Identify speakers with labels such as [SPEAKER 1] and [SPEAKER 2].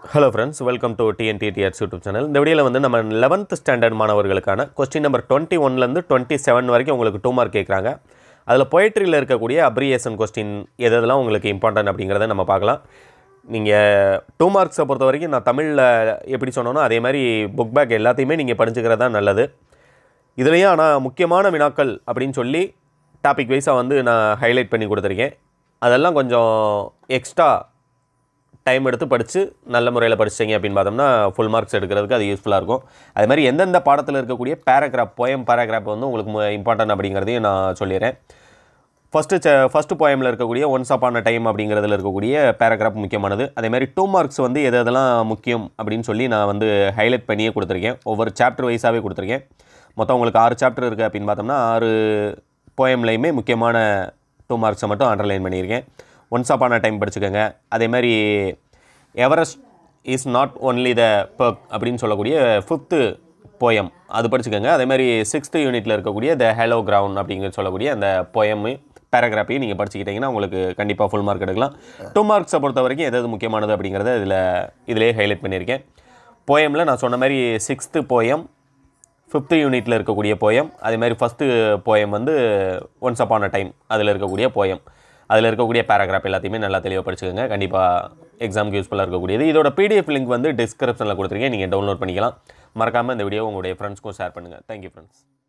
[SPEAKER 1] hello friends welcome to TNDTR's YouTube channel இந்த வீடியோவில் வந்து நம்ம லெவன்த் ஸ்டாண்டர்ட் மாணவர்களுக்கான கொஸ்டின் நம்பர் டுவெண்ட்டி ஒன்லேருந்து டுவெண்ட்டி செவன் வரைக்கும் உங்களுக்கு டூ மார்க் கேட்குறாங்க அதில் பொயட்ரியில் இருக்கக்கூடிய அப்ரிయేஷன் கொஸ்டின் எது எதெல்லாம் உங்களுக்கு இம்பார்ட்டன்ட் அப்படிங்கிறத நம்ம பார்க்கலாம் நீங்கள் டூ மார்க்ஸை பொறுத்த வரைக்கும் நான் தமிழில் எப்படி சொன்னோனோ அதே மாதிரி புக் பேக் எல்லாத்தையுமே நீங்கள் படிச்சுக்கிறது தான் நல்லது இதுலேயும் ஆனால் முக்கியமான வினாக்கள் அப்படின்னு சொல்லி டாபிக் வைஸாக வந்து நான் ஹைலைட் பண்ணி கொடுத்துருக்கேன் அதெல்லாம் கொஞ்சம் எக்ஸ்ட்ரா டைம் எடுத்து படித்து நல்ல முறையில் படிச்சிங்க அப்படின்னு பார்த்தோம்னா ஃபுல் மார்க்ஸ் எடுக்கிறதுக்கு அது யூஸ்ஃபுல்லாக இருக்கும் அது மாதிரி எந்தெந்த பாடத்தில் இருக்கக்கூடிய பேராகிராஃப் போயம் பேராகிராஃப் வந்து உங்களுக்கு இம்பார்ட்டன்ட் அப்படிங்கிறதையும் நான் சொல்லிடுறேன் ஃபஸ்ட்டு ச ஃபஸ்ட்டு போயமில் இருக்கக்கூடிய ஒன்ஸ் அப்பான டைம் அப்படிங்கிறதுல இருக்கக்கூடிய பேராகிராஃப் முக்கியமானது அதே மாதிரி டூ மார்க்ஸ் வந்து எது எதெல்லாம் முக்கியம் அப்படின்னு சொல்லி நான் வந்து ஹைலைட் பண்ணியே கொடுத்துருக்கேன் ஒவ்வொரு சாப்டர் வைஸாகவே கொடுத்துருக்கேன் மொத்தம் உங்களுக்கு ஆறு சாப்டர் இருக்குது அப்படின்னு பார்த்தோம்னா ஆறு போயம்லையுமே முக்கியமான டூ மார்க்ஸை மட்டும் அண்டர்லைன் பண்ணியிருக்கேன் ஒன்ஸ் அப்பான டைம் படிச்சுக்கோங்க அதே மாதிரி Everest is not only the peak அப்படின்னு சொல்லக்கூடிய ஃபிஃப்த்து போயம் அது படிச்சுக்கோங்க அதே மாதிரி சிக்ஸ்த்து யூனிட்டில் இருக்கக்கூடிய த ஹேலோ கிரவுண்ட் அப்படிங்கிற சொல்லக்கூடிய அந்த போயமு பேராகிராஃபையும் நீங்கள் படிச்சுக்கிட்டிங்கன்னா உங்களுக்கு கண்டிப்பாக ஃபுல் மார்க் எடுக்கலாம் டூ மார்க்ஸை பொறுத்த வரைக்கும் எது எது முக்கியமானது அப்படிங்கிறத இதில் இதிலே ஹைலைட் பண்ணியிருக்கேன் போயமில் நான் சொன்ன மாதிரி சிக்ஸ்த்து போயம் ஃபிஃப்த்து யூனிட்டில் இருக்கக்கூடிய போயம் அதே மாதிரி ஃபஸ்ட்டு போயம் வந்து ஒன்ஸ் அப்பான் அ டைம் அதில் இருக்கக்கூடிய போயம் அதில் இருக்கக்கூடிய பேராகிராஃப் எல்லாத்தையுமே நல்லா தெளிவாக படிச்சுக்கோங்க கண்டிப்பாக எக்ஸாமுக்கு யூஸ்ஃபுல்லாக இருக்கக்கூடியது இதோட பிடிஎஃப் லிங்க் வந்து டிஸ்கிரிப்ஷனில் கொடுத்துருக்கேன் நீங்கள் டவுன்லோட் பண்ணிக்கலாம் மறக்காமல் இந்த வீடியோ உங்களுடைய ஃப்ரெண்ட்ஸ்க்கும் ஷேர் பண்ணுங்கள் தேங்க்யூ ஃப்ரெண்ட்ஸ்